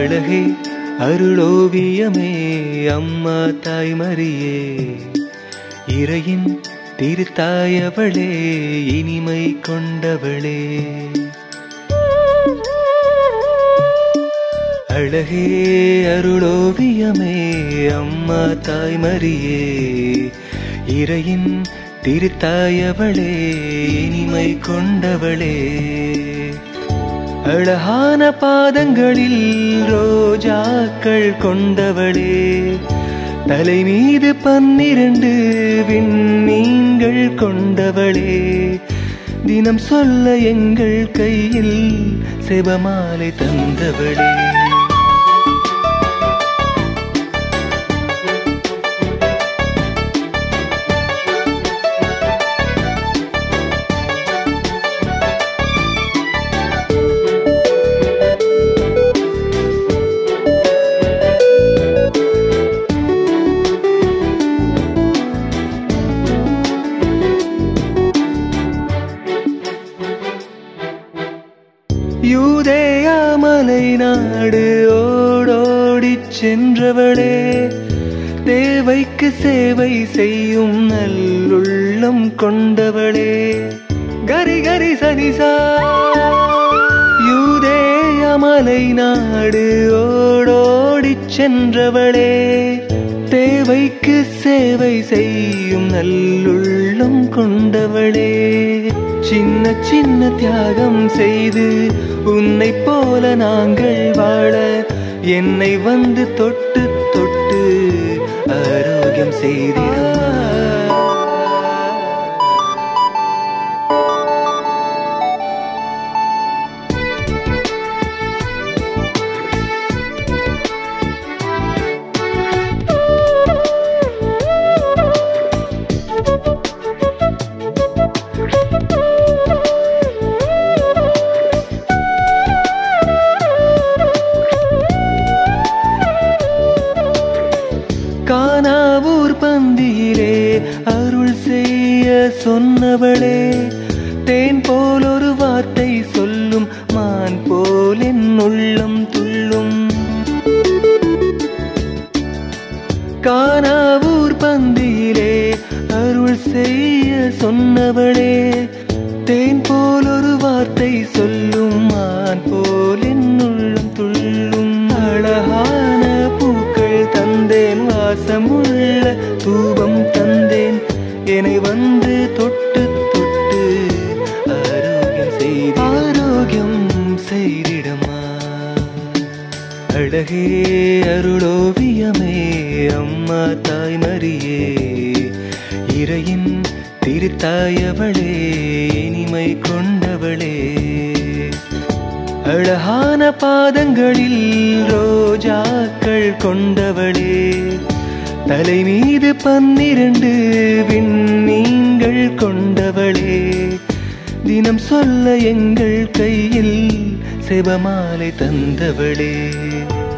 அழகே அருளோவியமே அம்மா தாய்மரியே இறையின் திருத்தாயவளே இனிமை கொண்டவளே அழகே அருளோவியமே அம்மா தாய்மரியே இறையின் திருத்தாயவளே இனிமை கொண்டவளே அழகான பாதங்களில் ரோஜாக்கள் கொண்டவளே தலை மீது பன்னிரண்டு விண்மீன்கள் கொண்டவளே தினம் சொல்ல எங்கள் கையில் செபமாலை தந்தவளே யூதேயா மலை நாடு ஓடோடிச் சென்றவளே தேவைக்கு சேவை செய்யும் நல்லுள்ளம் கொண்டவளே கரி கரி சனிசா யூதேயா மலை நாடு ஓடோடிச் சென்றவளே தேவைக்கு சேவை செய்யும் நல்லுள்ளம் கொண்டவளே சின்ன சின்ன தியாகம் செய்து உன்னை போல நாங்கள் வாழ என்னை வந்து தொட்டு தொட்டு ஆரோக்கியம் செய்திட கானாவூர் பந்தியிலே அருள் செய்ய சொன்னவளே தேன் போல் ஒரு வார்த்தை சொல்லும் மான் போல் என் உள்ளம் துள்ளும் கானாவூர் பந்தியிலே அருள் செய்ய சொன்னவளே தேன் போல் ஒரு வார்த்தை சொல்லும் மான் போல் என் உள்ளம் துள்ளும் அழகான பூக்கள் தந்தேன் வாசமுள்ள தூபம் தந்தேன் என்னை வந்து தொட்டு தொட்டு ஆரோக்கியம் செய்து ஆரோக்கியம் செய்திடமா அழகே அருளோவியமே அம்மா தாய்மரியே இறையின் திருத்தாயவளே இனிமை கொண்டவளே அழகான பாதங்களில் ரோஜாக்கள் கொண்டவளே தலை மீது பன்னிரண்டு விண்மீன்கள் கொண்டவளே தினம் சொல்ல எங்கள் கையில் செபமாலை தந்தவளே